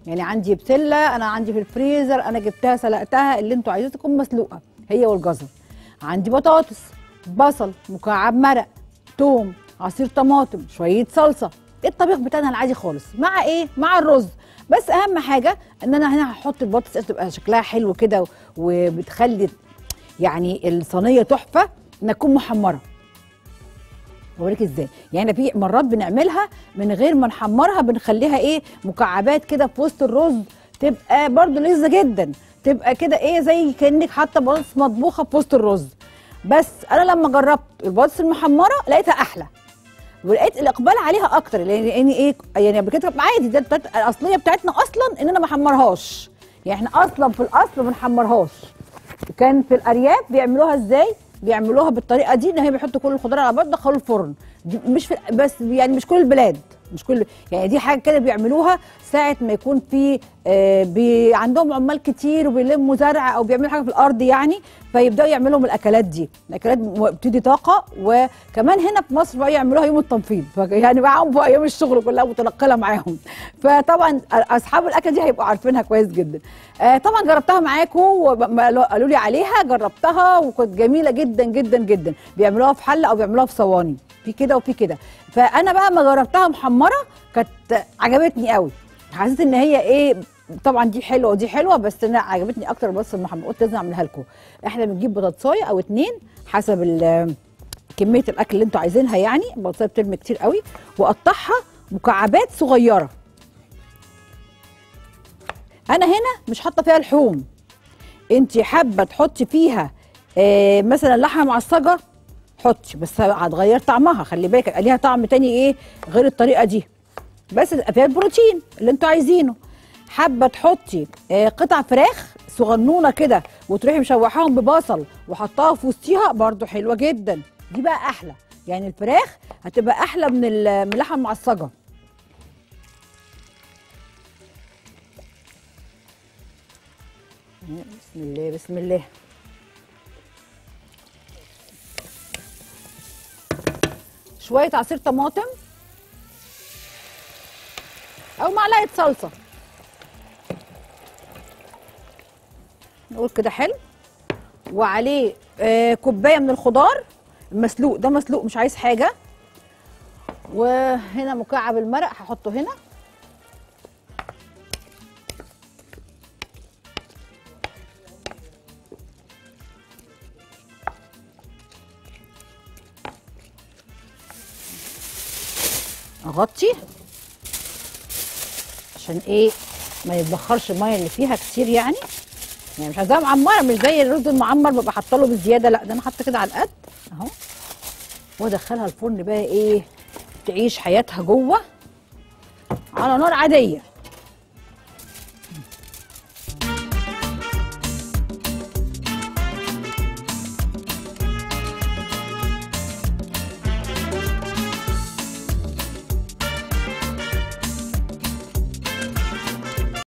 يعني عندي بسله انا عندي في الفريزر انا جبتها سلقتها اللي انتوا عايزين تكون مسلوقه هي والجزر عندي بطاطس بصل مكعب مرق توم عصير طماطم شويه صلصه الطبيخ بتاعنا العادي خالص مع ايه مع الرز بس اهم حاجه ان انا هنا هحط البطاطس تبقى شكلها حلو كده وبتخلي يعني الصينيه تحفه انها تكون محمره اوريك ازاي يعني في مرات بنعملها من غير ما نحمرها بنخليها ايه مكعبات كده في وسط الرز تبقى برضو لذيذه جدا تبقى كده ايه زي كانك حاطه بطاطس مطبوخه في وسط الرز بس انا لما جربت البطاطس المحمره لقيتها احلى ولقيت الاقبال عليها اكتر لان يعني ايه يعني قبل كده كانت عادي ده بتاعت الاصليه بتاعتنا اصلا ان انا ما احمرهاش يعني احنا اصلا في الاصل ما نحمرهاش كان في الارياف بيعملوها ازاي بيعملوها بالطريقه دي ان هي بيحطوا كل الخضار على بعض دخلوا الفرن دي مش في بس يعني مش كل البلاد مش كل يعني دي حاجه كده بيعملوها ساعه ما يكون في آه بي عندهم عمال كتير وبيلموا زرع او بيعملوا حاجه في الارض يعني فيبداوا يعملوا الاكلات دي الاكلات بتدي طاقه وكمان هنا في مصر بقى يعملوها يوم التنفيض يعني معاهم بقى ايام الشغل كلها متنقله معاهم فطبعا اصحاب الاكله دي هيبقوا عارفينها كويس جدا آه طبعا جربتها معاكم وقالوا لي عليها جربتها وكانت جميله جدا جدا جدا بيعملوها في حله او بيعملوها في صواني في كده وفي كده فانا بقى ما جربتها محمره كانت عجبتني قوي حسيت ان هي ايه طبعا دي حلوه ودي حلوه بس انا عجبتني اكتر بس المحمره قلت لازم اعملها لكم احنا بنجيب بطاطسايه او اتنين حسب كميه الاكل اللي انتوا عايزينها يعني البطاطسايه بترمي كتير قوي واقطعها مكعبات صغيره انا هنا مش حاطه فيها لحوم انت حابه تحطي فيها آه مثلا لحمه معصجه حطي بس هتغير طعمها خلي بالك يبقى ليها طعم تاني ايه غير الطريقه دي بس تبقى فيها البروتين اللي انتوا عايزينه حابه تحطي آه قطع فراخ صغنونه كده وتروحي مشوحاهم ببصل وحطاها في وسطيها برده حلوه جدا دي بقى احلى يعني الفراخ هتبقى احلى من من اللحمه المعصجه بسم الله بسم الله شويه عصير طماطم او معلقه صلصه نقول كده حلو وعليه آه كوبايه من الخضار المسلوق ده مسلوق مش عايز حاجه وهنا مكعب المرق هحطه هنا اغطي عشان ايه ما يتبخرش الميه اللي فيها كتير يعني يعني مش عايزاها معمره مش زي الرز المعمر ببقى حاطه له بزياده لا ده انا حاطه كده على القد اهو وادخلها الفرن بقى ايه تعيش حياتها جوه على نار عاديه